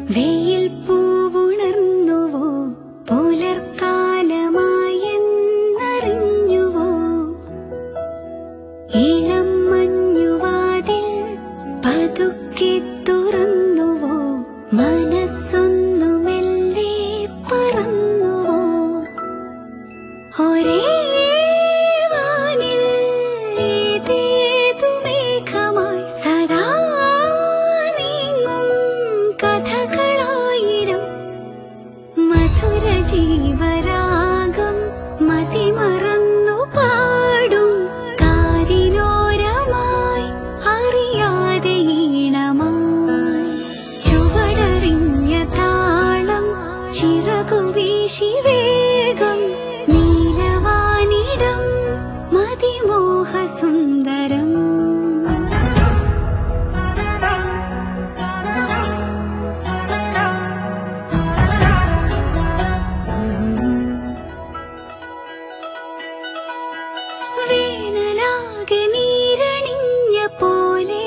വെയിൽ പൂവുണർന്നുവോ പുലർക്കാലമായെന്നറിഞ്ഞുവോ ഇളം മഞ്ഞുവാതിൽ പതുക്കെ തുറന്നുവോ മനസ്സൊന്നു മെല്ലെ പറന്നുവോ ഒരേ വാനിൽ ഏതേതു മേഘമായി സദാ നീങ്ങും കഥകളായിരം മധുര ജീവരാഗം മതിമറന്നു പാടും കാതിനോരമായി അറിയാതെ ഈണമായി ചുവടറിഞ്ഞ താളം ചിറകു വീശി വേഗം നീലവാനിടം മതിമോഹ സുന്ദരം വേനലാകെ നീരണിഞ്ഞ പോലെ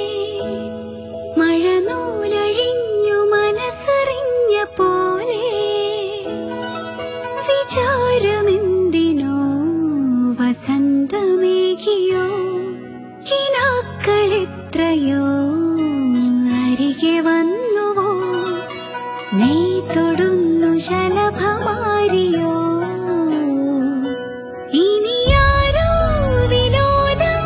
മഴനൂലഴിഞ്ഞു മനസ്സറിഞ്ഞ പോലെ വിചാരമെന്തിനോ വസന്തമേകിയോ കിനാക്കളെത്രയോ അരികെ വന്നുവോ നെയ് തൊടുന്നു ശലഭമാരിയോ ഇനിയാരോ വിലോലം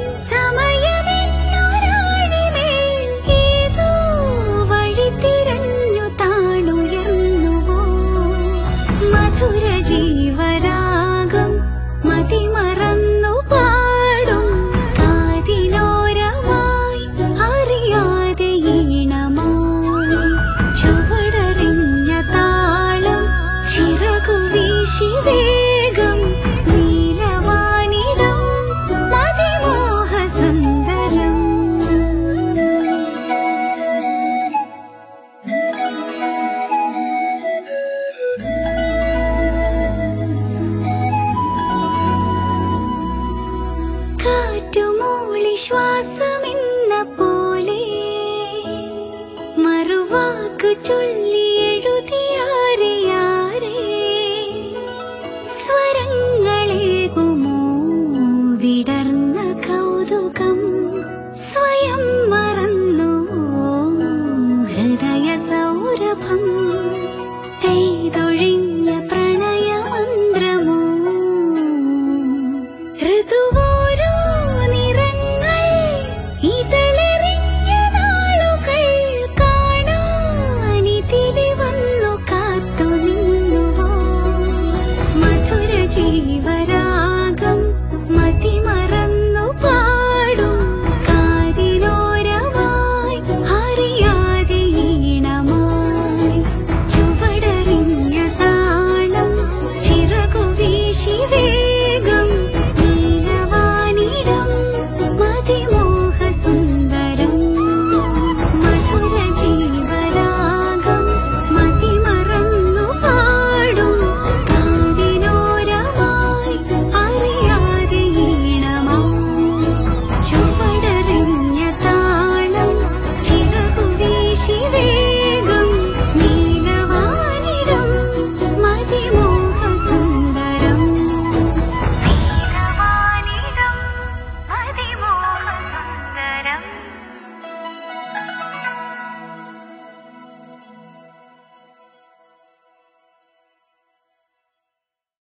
സമയമെന്നൊരാഴിമേൽ ഏതോ വഴി തിരഞ്ഞു താണുയർന്നുവോ മധുര ജീവരാഗം മതിമറന്നു പാടും കാതിനോരമായി അറിയാതെ ഈണമായി ചുവടറിഞ്ഞ താളം ചിറകു വീശി വേഗം നീലവാനിടം മതിമോഹ സുന്ദരം കാറ്റുമൂളി ശ്വാസമെന്ന പോലെ മറുവാക്കു ചൊല്ലി എഴുതിയാരെയാരെ സ്വരങ്ങളേകുമോ വിടർന്ന കൗതുകം സ്വയം മറന്നു ഹൃദയ സൗരഭം